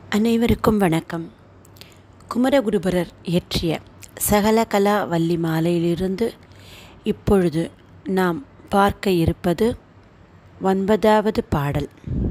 அனைவருக்கும் வணக்கம் குமரகுருபரர் இயற்றிய சகலகலா வள்ளி மாலையிலிருந்து இப்பொழுது நாம் பார்க்க இருப்பது ஒன்பதாவது பாடல்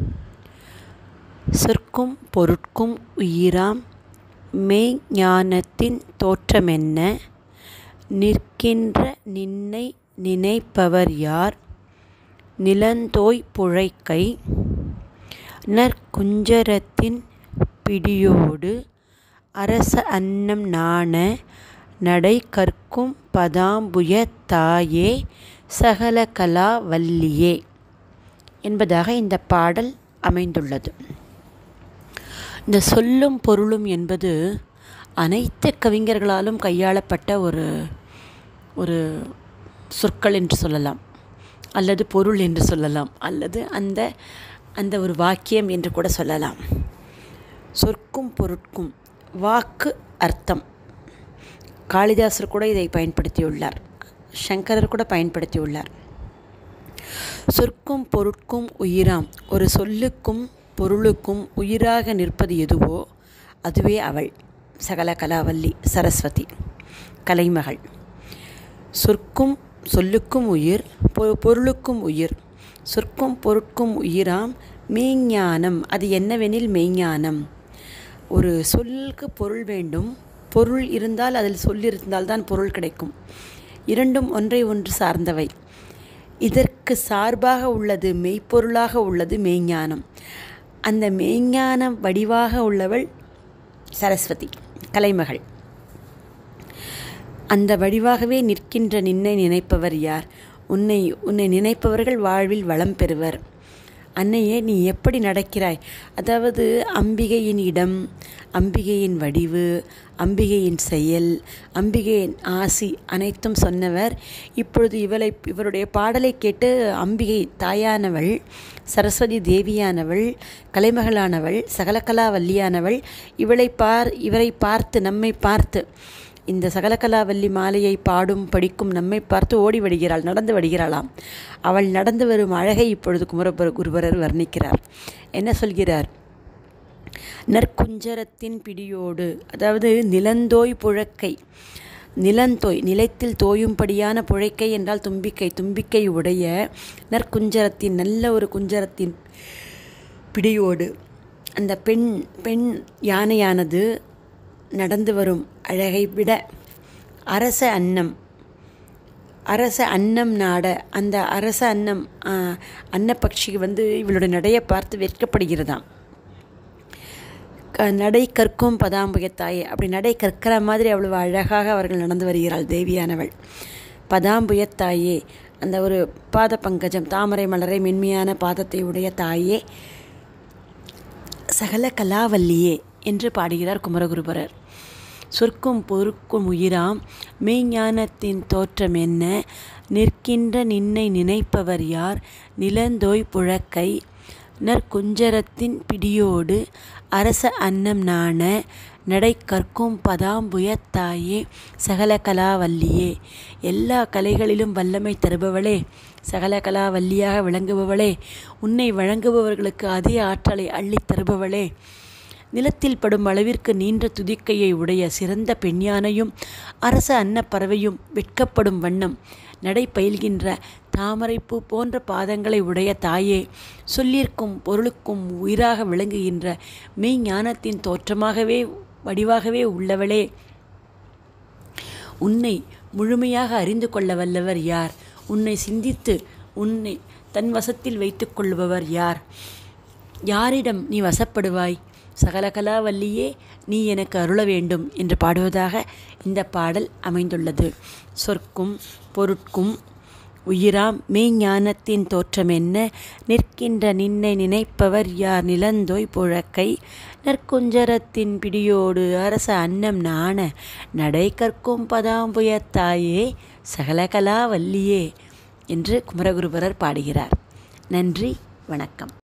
சொற்கும் பொருட்கும் உயிராம் மெய்ஞானத்தின் தோற்றமென்ன நிற்கின்ற நின்னை நினைப்பவர் யார் நிலந்தோய் புழைக்கை நற்குஞ்சரத்தின் பிடியோடு அரச அன்னம் நாண நடை கற்கும் பதாம்புய தாயே சகலகலா வல்லியே என்பதாக இந்த பாடல் அமைந்துள்ளது இந்த சொல்லும் பொருளும் என்பது அனைத்து கவிஞர்களாலும் கையாளப்பட்ட ஒரு ஒரு சொற்கள் என்று சொல்லலாம் அல்லது பொருள் என்று சொல்லலாம் அல்லது அந்த அந்த ஒரு வாக்கியம் என்று கூட சொல்லலாம் சொற்கும் பொருட்கும் வாக்கு அர்த்தம் காளிதாசர் கூட இதை பயன்படுத்தியுள்ளார் சங்கரர் கூட பயன்படுத்தியுள்ளார் சொற்கும் பொருட்கும் உயிராம் ஒரு சொல்லுக்கும் பொருளுக்கும் உயிராக நிற்பது எதுவோ அதுவே அவள் சகல கலாவல்லி சரஸ்வதி கலைமகள் சொற்கும் சொல்லுக்கும் உயிர் பொ பொருளுக்கும் உயிர் சொற்கும் பொருட்கும் உயிராம் மெய்ஞானம் அது என்னவெனில் மெய்ஞானம் ஒரு சொல்லுக்கு பொருள் வேண்டும் பொருள் இருந்தால் அதில் சொல் இருந்தால்தான் பொருள் கிடைக்கும் இரண்டும் ஒன்றை ஒன்று சார்ந்தவை இதற்கு சார்பாக உள்ளது மெய்ப்பொருளாக உள்ளது மெய்ஞானம் அந்த மெய்ஞானம் வடிவாக உள்ளவள் சரஸ்வதி கலைமகள் அந்த வடிவாகவே நிற்கின்ற நின்னை நினைப்பவர் யார் உன்னை உன்னை நினைப்பவர்கள் வாழ்வில் வளம் பெறுவர் அன்னையே நீ எப்படி நடக்கிறாய் அதாவது அம்பிகையின் இடம் அம்பிகையின் வடிவு அம்பிகையின் செயல் அம்பிகையின் ஆசி அனைத்தும் சொன்னவர் இப்பொழுது இவளை இவருடைய பாடலை கேட்டு அம்பிகை தாயானவள் சரஸ்வதி தேவியானவள் கலைமகளானவள் சகலகலா வல்லியானவள் இவளை பார் இவரை பார்த்து நம்மை பார்த்து இந்த சகலகலாவல்லி மாலையை பாடும் படிக்கும் நம்மை பார்த்து ஓடி வருகிறாள் நடந்து வருகிறாளாம் அவள் நடந்து வரும் அழகை இப்பொழுது குமரபுர குருபரர் வர்ணிக்கிறார் என்ன சொல்கிறார் நற்குஞ்சரத்தின் பிடியோடு அதாவது நிலந்தோய் புழக்கை நிலந்தோய் நிலத்தில் தோயும்படியான புழைக்கை என்றால் தும்பிக்கை தும்பிக்கை உடைய நற்குஞ்சரத்தின் நல்ல ஒரு குஞ்சரத்தின் பிடியோடு அந்த பெண் பெண் யானையானது நடந்து வரும் அழகை விட அரச அன்னம் அரச அன்னம் நாட அந்த அரச அன்னம் அன்னப்பட்சி வந்து இவளுடைய நடையை பார்த்து வெட்கப்படுகிறதாம் நடை கற்கும் பதாம்புயத்தாயே அப்படி நடை கற்கிற மாதிரி அவ்வளவு அழகாக அவர்கள் நடந்து வருகிறாள் தேவியானவள் பதாம்புயத்தாயே அந்த ஒரு பாத பங்கஜம் தாமரை மலரை மென்மையான பாதத்தை உடைய தாயே சகல கலாவல்லியே என்று பாடுகிறார் குமரகுருபரர் சொற்கும் பொறுக்கும் உயிராம் மெய்ஞானத்தின் தோற்றம் என்ன நிற்கின்ற நின்னை நினைப்பவர் யார் நிலந்தோய் புழக்கை நற்குஞ்சரத்தின் பிடியோடு அரச அன்னம் நாண நடை கற்கும் பதாம்புயத்தாயே சகல கலாவல்லியே எல்லா கலைகளிலும் வல்லமை தருபவளே சகல கலாவல்லியாக விளங்குபவளே உன்னை வழங்குபவர்களுக்கு அதே ஆற்றலை அள்ளித் தருபவளே நிலத்தில் படும் அளவிற்கு நீண்ட துதிக்கையை உடைய சிறந்த பெண்யானையும் அரச அன்னப்பறவையும் வெட்கப்படும் வண்ணம் நடை பயில்கின்ற தாமரைப்பூ போன்ற பாதங்களை உடைய தாயே சொல்லிற்கும் பொருளுக்கும் உயிராக விளங்குகின்ற மெய்ஞானத்தின் தோற்றமாகவே வடிவாகவே உள்ளவளே உன்னை முழுமையாக அறிந்து கொள்ள வல்லவர் யார் உன்னை சிந்தித்து உன்னை தன் வசத்தில் வைத்துக் கொள்பவர் யார் யாரிடம் நீ வசப்படுவாய் சகலகலாவல்லியே நீ எனக்கு அருள வேண்டும் என்று பாடுவதாக இந்த பாடல் அமைந்துள்ளது சொற்கும் பொருட்கும் உயிராம் மெய்ஞானத்தின் தோற்றம் என்ன நிற்கின்ற நின்னை நினைப்பவர் யார் நிலந்தோய் புழக்கை நற்குஞ்சரத்தின் பிடியோடு அரச அன்னம் நாண நடை கற்கும் பதாம்புயத்தாயே சகலகலா வல்லியே என்று குமரகுருபரர் பாடுகிறார் நன்றி வணக்கம்